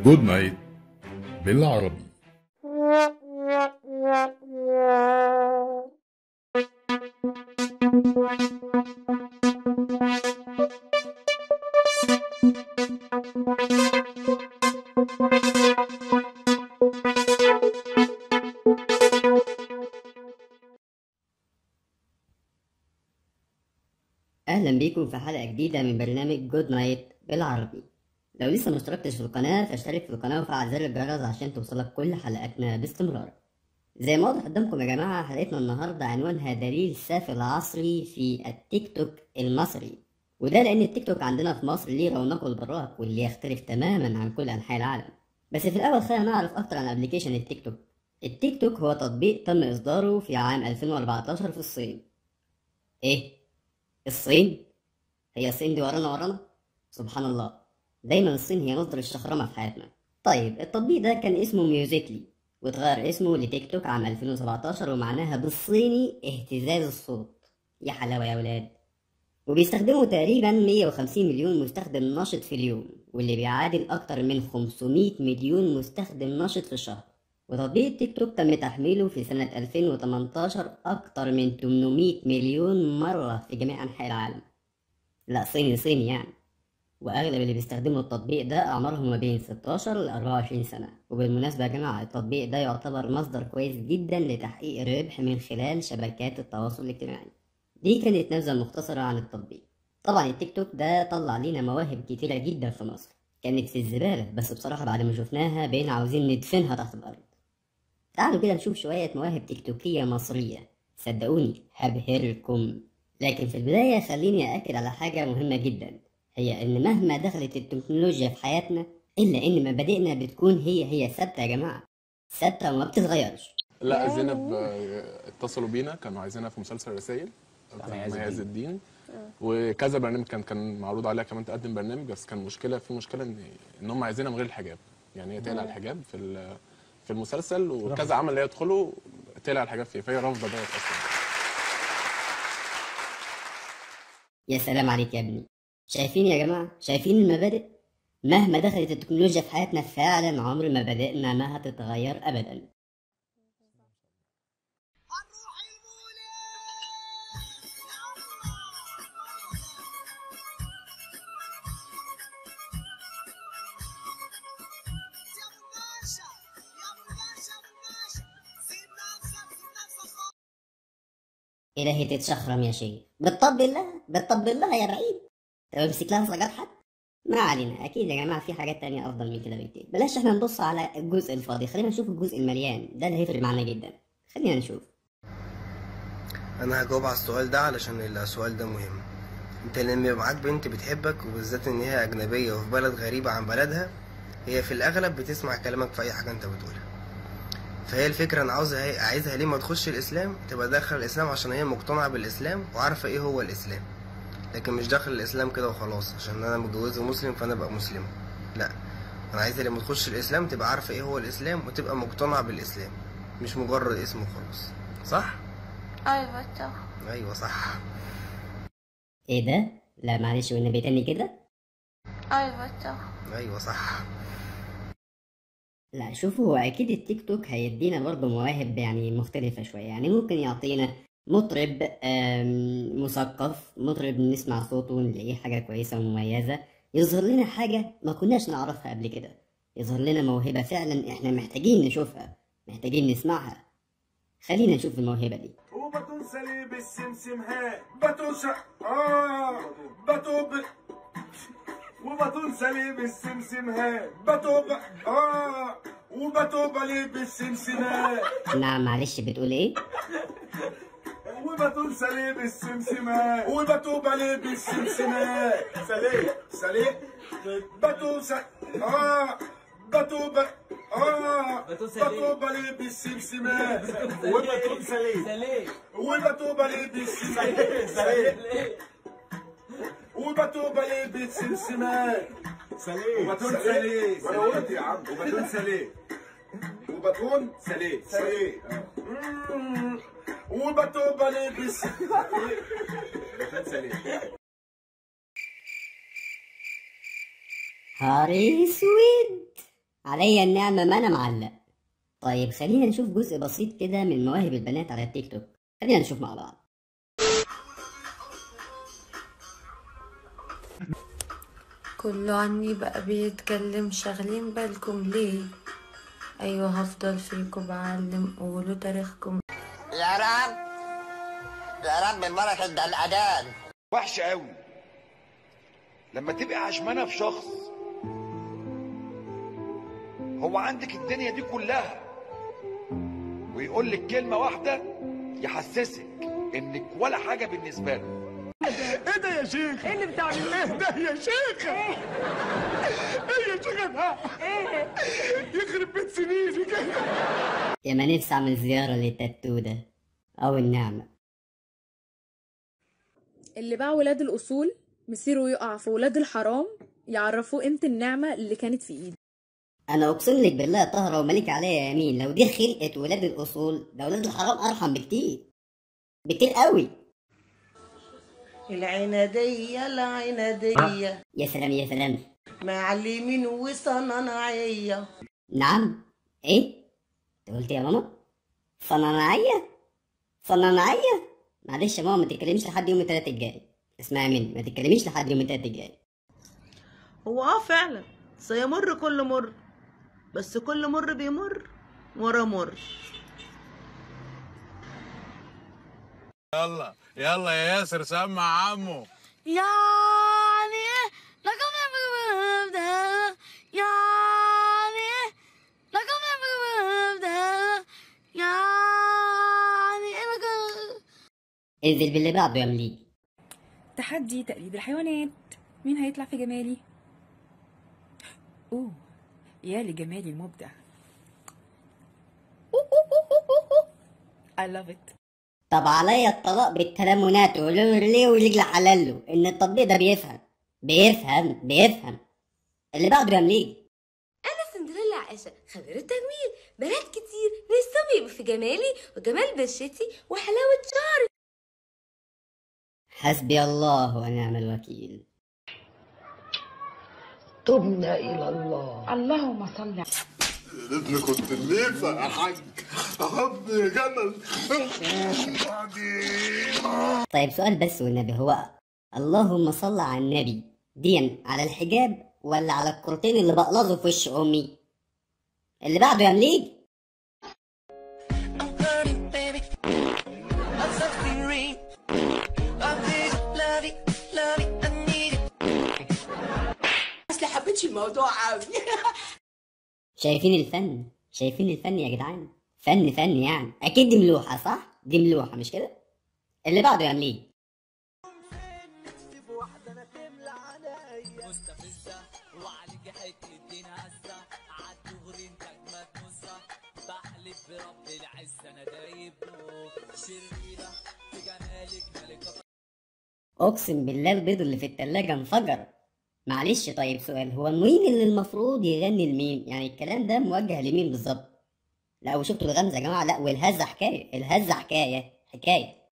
جود نايت بالعربي اهلا بيكم في حلقه جديده من برنامج جود نايت بالعربي لو لسه ما اشتركتش في القناه فاشترك في القناه وفعل زر الجرس عشان توصلك كل حلقاتنا باستمرار زي ما واضح قدامكم يا جماعه حلقتنا النهارده عنوانها دليل ساف العصري في التيك توك المصري وده لان التيك توك عندنا في مصر ليه رونقه البراق واللي يختلف تماما عن كل انحاء العالم بس في الاول خلينا نعرف اكتر عن ابلكيشن التيك توك التيك توك هو تطبيق تم اصداره في عام 2014 في الصين ايه الصين هي الصين دي ورانا ورانا سبحان الله دايما الصين هي مصدر الشخرمة في حياتنا طيب التطبيق ده كان اسمه ميوزيكلي واتغير اسمه لتيك توك عام 2017 ومعناها بالصيني اهتزاز الصوت يا حلاوة يا ولاد وبيستخدمه تقريبا 150 مليون مستخدم نشط في اليوم واللي بيعادل أكتر من 500 مليون مستخدم نشط في الشهر وتطبيق تيك توك تم تحميله في سنة 2018 أكتر من 800 مليون مرة في جميع أنحاء العالم لا صيني صيني يعني وأغلب اللي بيستخدموا التطبيق ده أعمارهم ما بين 16 ل 24 سنة وبالمناسبة يا جماعة التطبيق ده يعتبر مصدر كويس جدا لتحقيق الربح من خلال شبكات التواصل الاجتماعي دي كانت نبذة مختصرة عن التطبيق طبعا التيك توك ده طلع لينا مواهب كتيرة جدا في مصر كانت في الزبالة بس بصراحة بعد ما شفناها بقينا عاوزين ندفنها تحت الأرض تعالوا كده نشوف شوية مواهب تيك توكية مصرية صدقوني هبهركم لكن في البداية خليني أأكد على حاجة مهمة جدا هي إن مهما دخلت التكنولوجيا في حياتنا إلا إن مبادئنا بتكون هي هي ثابتة يا جماعة ثابتة وما بتتغيرش لا زينب آه، اتصلوا بينا كانوا عايزينها في مسلسل رسائل مي عز عز الدين وكذا برنامج كان كان معروض عليها كمان تقدم برنامج بس كان مشكله في مشكله ان ان هم عايزينها من غير الحجاب يعني هي تقلع الحجاب في ال- في المسلسل وكذا عمل اللي هي تدخله تقلع الحجاب فيه فهي رافضه دوت اصلا يا سلام عليك يا ابني شايفين يا جماعة شايفين المبادئ مهما دخلت التكنولوجيا في حياتنا فعلا عمر مبادئنا ما هتتغير أبدا إلهي تتشخرم يا شيخ بتطبل لها بتطبل لها يا بعيد طب امسك لها سجاد حد ما علينا اكيد يا جماعه في حاجات تانية افضل من كده بكتير بلاش احنا نبص على الجزء الفاضي خلينا نشوف الجزء المليان ده اللي هيفرق معانا جدا خلينا نشوف انا هجاوب على السؤال ده علشان السؤال ده مهم انت لما يبقى معاك بنت بتحبك وبالذات ان هي اجنبيه وفي بلد غريبه عن بلدها هي في الاغلب بتسمع كلامك في اي حاجه انت بتقولها فهي الفكره انا عاوزها عايزها ليه ما تخش الاسلام تبقى داخل الاسلام عشان هي مقتنعه بالاسلام وعارفه ايه هو الاسلام لكن مش داخل الاسلام كده وخلاص عشان انا متجوزه مسلم فانا ابقى مسلمه لا انا عايزها لما تخش الاسلام تبقى عارفه ايه هو الاسلام وتبقى مقتنعه بالاسلام مش مجرد اسم وخلاص صح ايوه صح ايوه صح ايه ده لا معلش والنبي تاني كده ايوه صح ايوه صح لا شوفوا هو اكيد التيك توك هيدينا برضه مواهب يعني مختلفة شوية يعني ممكن يعطينا مطرب آم، مثقف مطرب نسمع صوته نلاقيه حاجة كويسة ومميزة يظهر لنا حاجة ما كناش نعرفها قبل كده يظهر لنا موهبة فعلا احنا محتاجين نشوفها محتاجين نسمعها خلينا نشوف الموهبة دي وبطل سليب السمسم هاي بطل ش... آه بطل ب... وبطل سليب السمسم هاي بطل ب... آه وبطل بليب السمسم هاي نعم معلش بتقول ايه وبطل سليب السمسم هاي وبطل بليب السمسم هاي سليب سليب بطل س... آه بطل ب... آه بطل بليب السمسم هاي وبطل سليب وبطل بليب السمسم هاي وبطوبة ليه سمسمات سليم وبتون سليم وانا قلت يا عم وبتون سليم وبتون سليم سليم مم. وبطوبة ليه بتون سليم هاري اسود عليا النعمة ما أنا معلق طيب خلينا نشوف جزء بسيط كده من مواهب البنات على التيك توك خلينا نشوف مع بعض كله عني بقى بيتكلم شاغلين بالكم ليه ايوه هفضل فيكم بعلم قولوا تاريخكم يا رب يا رب من بركة ده الأذان وحش قوي لما تبقى عشمانة في شخص هو عندك الدنيا دي كلها ويقول لك كلمة واحدة يحسسك انك ولا حاجة بالنسبة له ايه ده يا شيخ؟ ايه اللي بتعمل ايه ده يا شيخ؟ ايه؟ ايه يا شيخ ده؟ ايه؟ يخرب بيت سنينك يا ما نفسي أعمل زيارة للتاتو ده أو النعمة اللي باع ولاد الأصول مصيره يقع في ولاد الحرام يعرفوه قيمة النعمة اللي كانت في إيده أنا أقسم لك بالله طهرة وملك عليا يمين لو دي خلقة ولاد الأصول ده ولاد الحرام أرحم بكتير بكتير قوي العنادية العنادية يا سلام يا سلام معلمين وصناعية نعم ايه انت قلت يا ماما صناعية صناعية معلش يا ماما ما تتكلميش لحد يوم التلات الجاي اسمعي مني ما تتكلميش لحد يوم التلات الجاي هو اه فعلا سيمر كل مر بس كل مر بيمر ورا مر يلا يلا يا ياسر سمع عمو يعني لكم يبدأ يعني لكم يبدأ يعني لكم انزل باللي بعده يا مليك تحدي تقليد الحيوانات مين هيطلع في جمالي؟ أوه يا لجمالي المبدع I love it طب عليا الطلاق بالتلامونات ولو ليه ورجل حلال له ان التطبيق ده بيفهم بيفهم بيفهم اللي بعده يا مليك أنا سندريلا عائشة خبيرة تجميل بنات كتير نفسهم يبقوا في جمالي وجمال بشرتي وحلاوة شعري حسبي الله ونعم الوكيل تبنا إلى الله اللهم صل على ريتني كنت الليفة يا حاج أحب يا جمل طيب سؤال بس والنبي هو اللهم صل على النبي دي على الحجاب ولا على الكورتين اللي بقلظوا في وش امي اللي بعده يا مليك أصل حبيتش الموضوع قوي شايفين الفن شايفين الفن يا جدعان فن فن يعني اكيد دي ملوحه صح دي ملوحه مش كده اللي بعده يا مليك اقسم بالله البيض اللي في التلاجة انفجر معلش طيب سؤال هو مين اللي المفروض يغني لمين يعني الكلام ده موجه لمين بالظبط لا وشفتوا الغمزه يا جماعه لا والهزه حكايه الهزه حكايه حكايه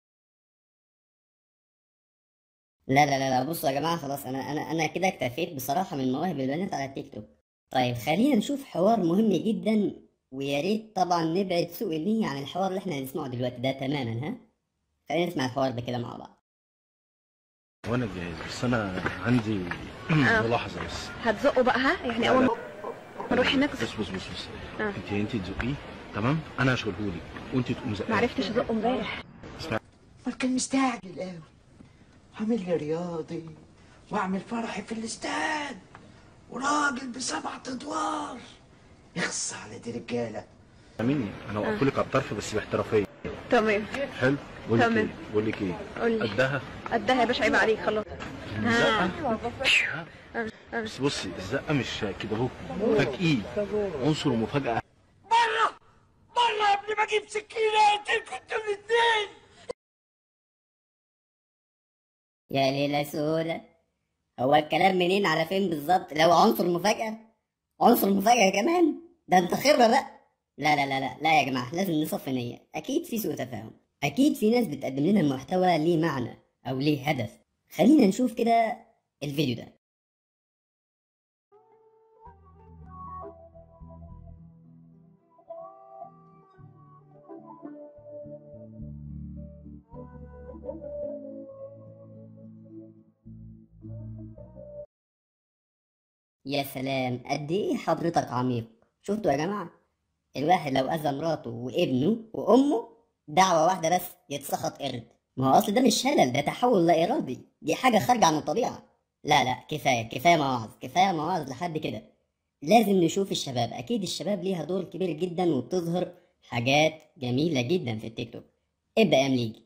لا لا لا لا بصوا يا جماعه خلاص انا انا انا كده اكتفيت بصراحه من مواهب البنات على التيك توك طيب خلينا نشوف حوار مهم جدا ويا ريت طبعا نبعد سوء النية عن الحوار اللي احنا هنسمعه دلوقتي ده تماما ها خلينا نسمع الحوار ده كده مع بعض وانا جاهز بس انا عندي ملاحظه بس هتزقوا بقى ها يعني أول ما نروح هناك بص بص بص بص آه. انت انت تزقيه تمام انا هشغلهولك وانت تقوم زقاه معرفتش أزقه امبارح ما كان مستعجل قوي عامل لي رياضي واعمل فرحي في الاستاد وراجل بسبعة ادوار يخص على دي رجاله مني انا وقفت على الطرف بس باحترافيه تمام حلو بقول لك تمام. ايه بقول لك ايه قول لي قدها قدها يا باشا عيب عليك خلاص الزقه بس بصي الزقه مش كده اهو فاجئيه عنصر مفاجاه بره بره قبل ما اجيب سكينه اقتلكوا انتوا الاثنين يا ليلة سودة هو الكلام منين على فين بالظبط لو عنصر مفاجأة عنصر مفاجأة كمان ده انت خبرة بقى لا لا لا لا لا يا جماعة لازم نصفي نية أكيد في سوء تفاهم أكيد في ناس بتقدم لنا محتوى ليه معنى أو ليه هدف خلينا نشوف كده الفيديو ده يا سلام قد ايه حضرتك عميق شفتوا يا جماعة الواحد لو أذى مراته وابنه وأمه دعوة واحدة بس يتسخط قرد ما هو أصل ده مش شلل ده تحول لا إرادي دي حاجة خارجة عن الطبيعة لا لا كفاية كفاية مواعظ كفاية مواعظ لحد كده لازم نشوف الشباب أكيد الشباب ليها دور كبير جدا وبتظهر حاجات جميلة جدا في التيك توك ابدأ يا مليجي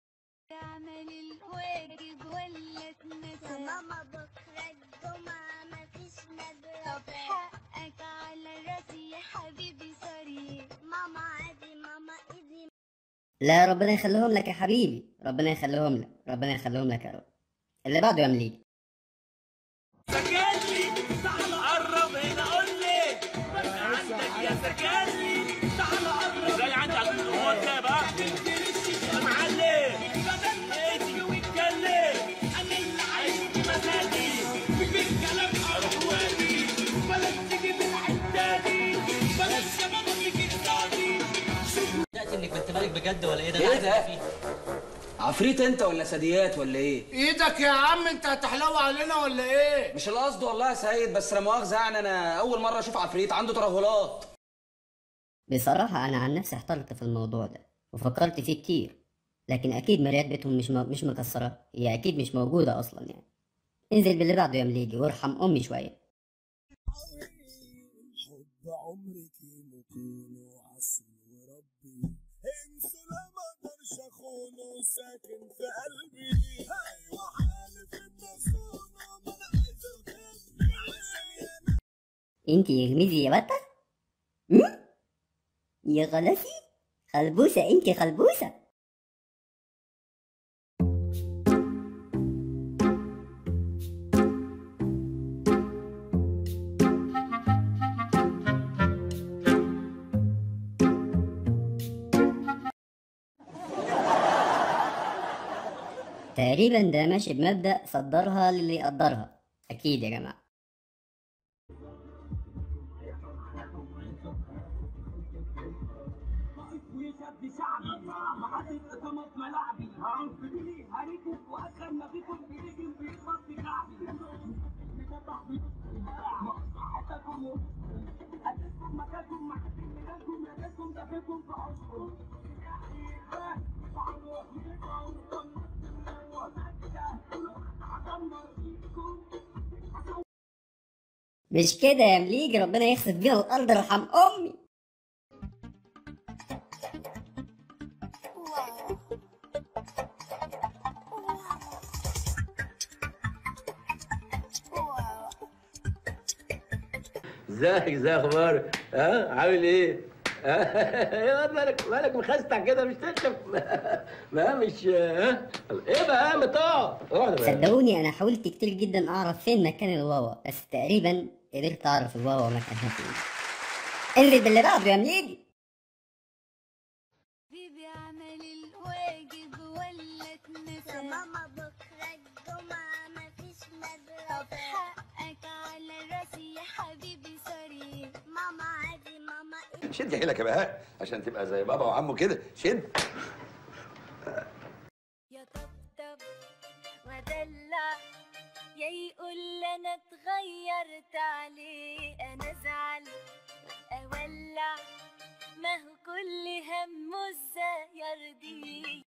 ماما بكرة الجمعة مفيش مدرسة طب حقك على راسي يا حبيبي سوري ماما عادي ماما ايدي لا ربنا يخليهم لك يا حبيبي ربنا يخليهم لك ربنا يخليهم لك يا رب اللي بعده يا مليجي سكالي تعال قرب هنا قول لي بس عندك يا سكالي تعال قرب جاي عندي على الجمهور ده بقى يا معلم بدل ايدي واتكلم انا اللي عايش بمزاجي بالكلام اروادي بلاش تيجي من الحته بلاش شباب اللي قصادي بدأت انك بنت مالك بجد ولا ايه ده؟ أنا ايه عايز ده؟ أعرف عفريت انت ولا ثدييات ولا ايه؟ ايدك يا عم انت هتحلو علينا ولا ايه؟ مش القصد والله يا سيد بس لا مؤاخذه يعني انا اول مره اشوف عفريت عنده ترهلات بصراحة أنا عن نفسي احترت في الموضوع ده وفكرت فيه كتير لكن أكيد مرايات بيتهم مش م... مش مكسرة هي أكيد مش موجودة أصلا يعني انزل باللي بعده يا مليجي وارحم أمي شوية حب عمرك مكونه عسل وربي انسوا لا ما اقدرش اخونه ساكن في قلبي ايوه حالف ان اخونه ما انا عايز اخونه عشان انتي يغمزي يا بطة م? يا غلاسي خلبوسة انتي خلبوسة تقريبا ده ماشي بمبدأ صدرها للي يقدرها أكيد يا جماعة مش كده يا مليجي ربنا يخسف بينا الأرض ارحم أمي ازيك ازاي اخبارك ها عامل ايه ها ايه مالك مالك مخستع كده مش تشرب ما مش ها ايه بقى ما تقعد اقعد بقى. صدقوني أنا حاولت كتير جدا أعرف فين مكان الواوا بس تقريبا قدرت أعرف الواوا مكانها فين انزل باللي بعده يا مليجي حبيبي عمل الواجب ولا اتنسى ماما بكرة الجمعة مفيش مدرسة طب حقك على راسي يا حبيبي سوري ماما عادي ماما شد حيلك يا بهاء عشان تبقى زي بابا وعمه كده شد يا طبطب ودلع يا يقول انا اتغيرت عليه انا ازعل اولع ما هو كل همه ازاي يرضيه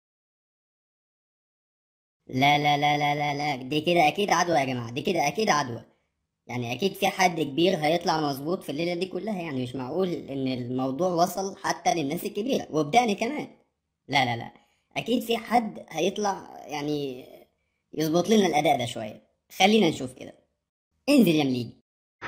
لا لا لا لا لا لا دي كده أكيد عدوى يا جماعة دي كده أكيد عدوى يعني أكيد في حد كبير هيطلع مظبوط في الليلة دي كلها يعني مش معقول إن الموضوع وصل حتى للناس الكبيرة وبدأني كمان لا لا لا أكيد في حد هيطلع يعني يظبط لنا الأداء ده شوية خلينا نشوف كده انزل يا مليجي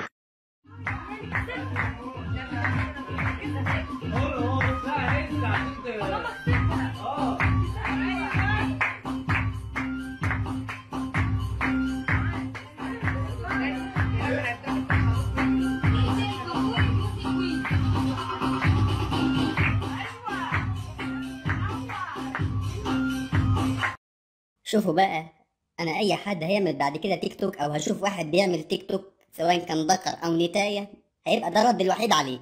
شوفوا بقى انا اي حد هيعمل بعد كده تيك توك او هشوف واحد بيعمل تيك توك سواء كان ذكر او نتاية هيبقى ده الرد الوحيد عليه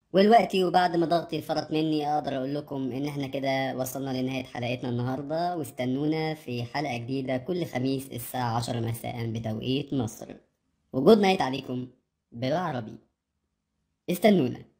والوقتي وبعد ما ضغطي فرط مني اقدر اقول لكم ان احنا كده وصلنا لنهاية حلقتنا النهاردة واستنونا في حلقة جديدة كل خميس الساعة عشرة مساء بتوقيت مصر وجود نايت عليكم بالعربي استنونا